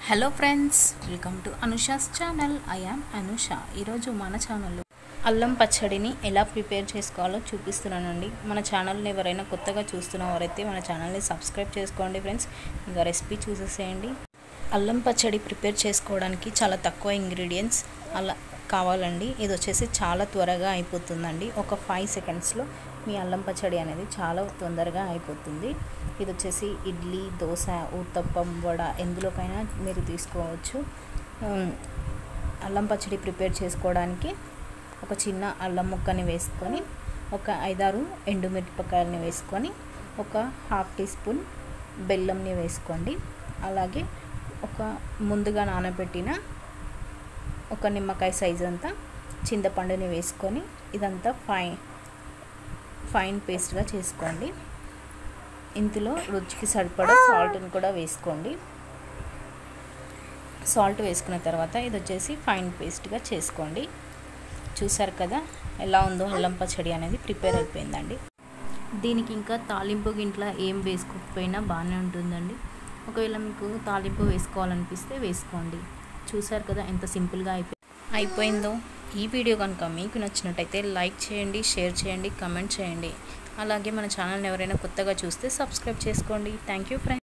hello friends welcome to Anusha's channel I am Anusha ఈరోజు మన ఛానల్లో అల్లం పచ్చడిని ఎలా ప్రిపేర్ చేసుకోవాలో చూపిస్తున్నానండి మన ఛానల్ని ఎవరైనా కొత్తగా చూస్తున్న వారైతే మన ఛానల్ని సబ్స్క్రైబ్ చేసుకోండి ఫ్రెండ్స్ ఇంకా రెసిపీ చూసేసేయండి అల్లం పచ్చడి ప్రిపేర్ చేసుకోవడానికి చాలా తక్కువ ఇంగ్రీడియంట్స్ అలా కావాలండి ఇది వచ్చేసి చాలా త్వరగా అయిపోతుందండి ఒక ఫైవ్ సెకండ్స్లో మీ అల్లం పచ్చడి అనేది చాలా తొందరగా అయిపోతుంది ఇది వచ్చేసి ఇడ్లీ దోశ ఊతప్పం వడ ఎందులోకైనా మీరు తీసుకోవచ్చు ఉమ్, అల్లం పచ్చడి ప్రిపేర్ చేసుకోవడానికి ఒక చిన్న అల్లం ముక్కని వేసుకొని ఒక ఐదారు ఎండుమిరపకాయలని వేసుకొని ఒక హాఫ్ టీ స్పూన్ బెల్లంని వేసుకోండి అలాగే ఒక ముందుగా నానబెట్టిన ఒక నిమ్మకాయ సైజ్ అంతా చింతపండుని వేసుకొని ఇదంతా ఫైన్ ఫైన్ పేస్ట్గా చేసుకోండి ఇందులో రుచికి సరిపడా సాల్ట్ని కూడా వేసుకోండి సాల్ట్ వేసుకున్న తర్వాత ఇది వచ్చేసి ఫైన్ పేస్ట్గా చేసుకోండి చూసారు కదా ఎలా ఉందో అల్లం పచ్చడి అనేది ప్రిపేర్ అయిపోయిందండి దీనికి ఇంకా తాలింపు గింట్ల ఏం వేసుకోకపోయినా బాగానే ఉంటుందండి ఒకవేళ మీకు తాలింపు వేసుకోవాలనిపిస్తే వేసుకోండి చూసారు కదా ఎంత సింపుల్గా అయిపోయి అయిపోయిందో ఈ వీడియో కనుక మీకు నచ్చినట్టయితే లైక్ చేయండి షేర్ చేయండి కమెంట్ చేయండి అలాగే మన ఛానల్ని ఎవరైనా కొత్తగా చూస్తే సబ్స్క్రైబ్ చేసుకోండి థ్యాంక్ యూ ఫ్రెండ్స్